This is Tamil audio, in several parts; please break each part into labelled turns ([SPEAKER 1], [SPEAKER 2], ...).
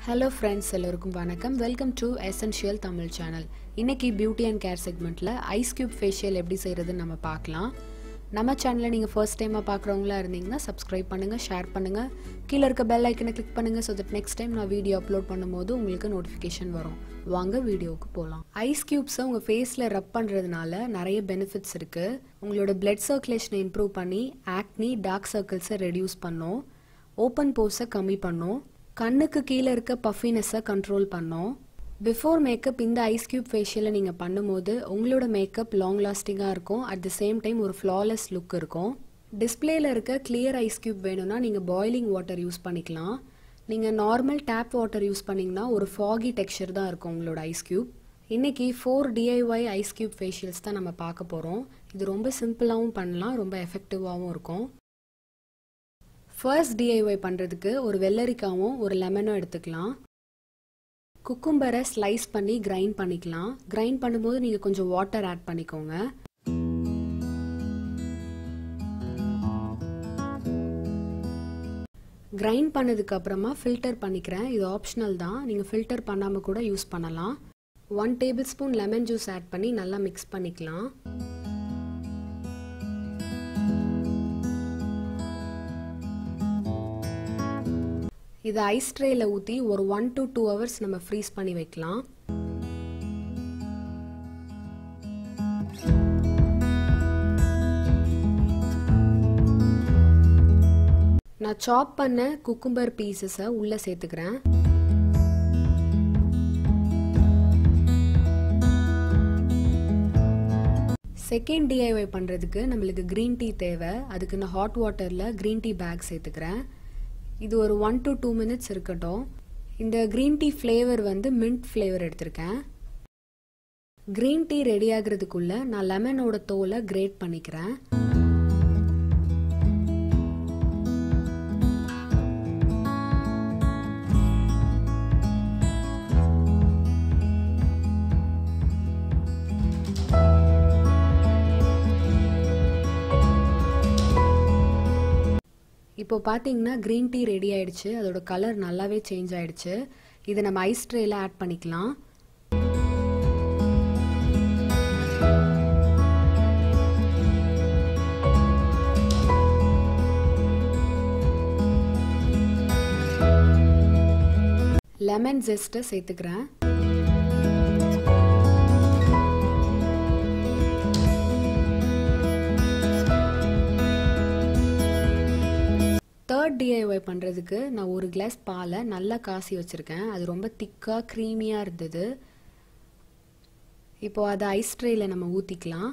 [SPEAKER 1] ஹலோ ஃப்ரெண்ட்ஸ் எல்லோருக்கும் வணக்கம் welcome to essential Tamil channel இன்னைக்கு பியூட்டி அண்ட் கேர் செக்மெண்ட்டில் ஐஸ் கியூப் ஃபேஷியல் எப்படி செய்கிறதுன்னு நம்ம பார்க்கலாம் நம்ம சேனலை நீங்கள் ஃபர்ஸ்ட் டைமாக பார்க்குறவங்களா இருந்தீங்கன்னா சப்ஸ்கிரைப் பண்ணுங்கள் ஷேர் பண்ணுங்கள் கீழே இருக்க பெல் ஐக்கனை கிளிக் பண்ணுங்கள் ஸோ தட் நெக்ஸ்ட் டைம் நான் வீடியோ அப்லோட் பண்ணும்போது உங்களுக்கு நோட்டிஃபிகேஷன் வரும் வாங்க வீடியோவுக்கு போகலாம் ஐஸ் கியூப்ஸை உங்கள் ஃபேஸில் ரப் பண்ணுறதுனால நிறைய பெனிஃபிட்ஸ் இருக்குது உங்களோட பிளட் சர்க்குலேஷனை இம்ப்ரூவ் பண்ணி ஆக்னி டார்க் சர்க்கிள்ஸை ரெடியூஸ் பண்ணும் ஓப்பன் போஸை கம்மி பண்ணும் கண்ணுக்கு கீழே இருக்க பஃபினஸை கண்ட்ரோல் பண்ணோம் பிஃபோர் மேக்கப் இந்த ஐஸ் கியூப் ஃபேஷியலை நீங்கள் பண்ணும்போது உங்களோட மேக்கப் லாங் லாஸ்டிங்காக இருக்கும் அட் த சேம் டைம் ஒரு ஃப்ளாலெஸ் லுக் இருக்கும் டிஸ்பிளேல இருக்க கிளியர் ஐஸ் கியூப் வேணும்னா நீங்கள் பாய்லிங் வாட்டர் யூஸ் பண்ணிக்கலாம் நீங்கள் நார்மல் டேப் வாட்டர் யூஸ் பண்ணிங்கன்னா ஒரு ஃபாகி டெக்ஸ்சர் தான் இருக்கும் உங்களோட ஐஸ் கியூப் இன்னைக்கு four DIY ice cube facials தான் நம்ம பார்க்க போகிறோம் இது ரொம்ப சிம்பிளாகவும் பண்ணலாம் ரொம்ப எஃபெக்டிவாகவும் இருக்கும் ஃபர்ஸ்ட் டிஐஒய் பண்ணுறதுக்கு ஒரு வெள்ளரிக்காவும் ஒரு லெமனும் எடுத்துக்கலாம் குக்கும்பரை ஸ்லைஸ் பண்ணி கிரைண்ட் பண்ணிக்கலாம் கிரைண்ட் பண்ணும்போது நீங்கள் கொஞ்சம் வாட்டர் ஆட் பண்ணிக்கோங்க கிரைண்ட் பண்ணதுக்கு அப்புறமா ஃபில்டர் பண்ணிக்கிறேன் இது ஆப்ஷனல் தான் நீங்கள் ஃபில்டர் பண்ணாமல் கூட யூஸ் பண்ணலாம் one tablespoon lemon juice add பண்ணி நல்லா மிக்ஸ் பண்ணிக்கலாம் இதை ஐஸ் ட்ரேயில் ஊற்றி ஒரு ஒன் டு டூ ஹவர்ஸ் நம்ம ஃப்ரீஸ் பண்ணி வைக்கலாம் நான் சாப் பண்ண குக்கும்பர் பீசஸை உள்ளே சேர்த்துக்கிறேன் செகண்ட் டிஐஒய் பண்ணுறதுக்கு நம்மளுக்கு க்ரீன் டீ தேவை அதுக்கு நான் ஹாட் வாட்டரில் க்ரீன் டீ பேக் சேர்த்துக்கிறேன் இது ஒரு ஒன் டு டூ மினிட்ஸ் இருக்கட்டும் இந்த க்ரீன் டீ ஃப்ளேவர் வந்து மின்ட் ஃப்ளேவர் எடுத்திருக்கேன் க்ரீன் டீ ரெடி ஆகிறதுக்குள்ள நான் லெமனோட தோலை கிரேட் பண்ணிக்கிறேன் இப்போ பார்த்தீங்கன்னா க்ரீன் டீ ரெடி ஆயிடுச்சு அதோட கலர் நல்லாவே சேஞ்ச் ஆயிடுச்சு இதை நம்ம ஐஸ் ட்ரேயில் ஆட் பண்ணிக்கலாம் லெமன் ஜெஸ்ட்டை சேர்த்துக்கிறேன் தேர்ட் டிஐஒய் பண்ணுறதுக்கு நான் ஒரு கிளாஸ் பாலை நல்லா காசி வச்சுருக்கேன் அது ரொம்ப திக்காக க்ரீமியாக இருந்தது இப்போது அதை ஐஸ் ட்ரேயில் நம்ம ஊற்றிக்கலாம்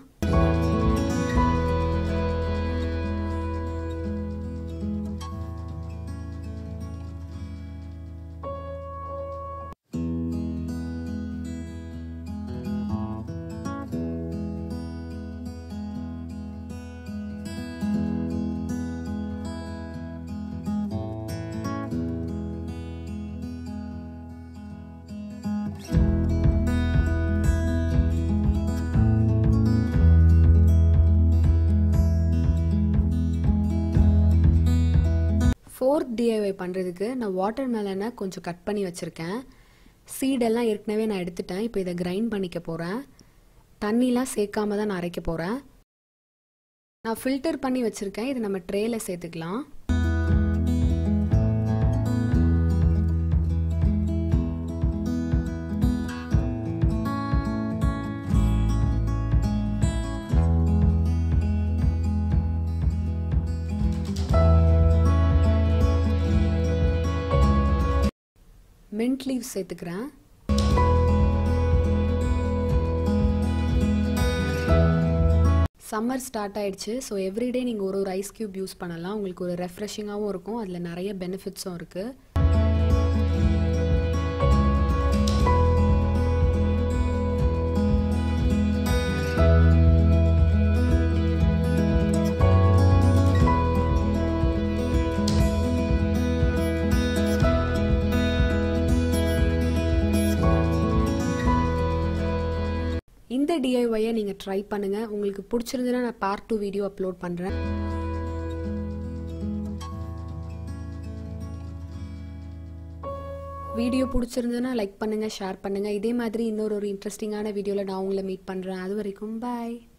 [SPEAKER 1] ஃபோர்த் டிஐஒய் பண்ணுறதுக்கு நான் வாட்டர் மேலனை கொஞ்சம் கட் பண்ணி வச்சுருக்கேன் சீடெல்லாம் ஏற்கனவே நான் எடுத்துட்டேன் இப்போ இதை கிரைண்ட் பண்ணிக்க போகிறேன் தண்ணிலாம் சேர்க்காம தான் நான் அரைக்க போகிறேன் நான் ஃபில்டர் பண்ணி வச்சுருக்கேன் இதை நம்ம ட்ரேயில் சேர்த்துக்கலாம் மின்ட் லீவ் சேர்த்துக்கிறேன் சம்மர் ஸ்டார்ட் ஆயிடுச்சு ஸோ எவ்ரிடே நீங்கள் ஒரு ஒரு ஐஸ் க்யூப் யூஸ் பண்ணலாம் உங்களுக்கு ஒரு ரெஃப்ரெஷிங்காகவும் இருக்கும் அதில் நிறைய பெனிஃபிட்ஸும் இருக்குது இந்த டிஐஒயை நீங்கள் ட்ரை பண்ணுங்கள் உங்களுக்கு பிடிச்சிருந்துன்னா நான் பார்ட் டூ வீடியோ அப்லோட் பண்ணுறேன் வீடியோ பிடிச்சிருந்ததுன்னா லைக் பண்ணுங்கள் ஷேர் பண்ணுங்கள் இதே மாதிரி இன்னொரு ஒரு இன்ட்ரெஸ்டிங்கான வீடியோவில் நான் உங்களை மீட் பண்ணுறேன் அது வரைக்கும் பாய்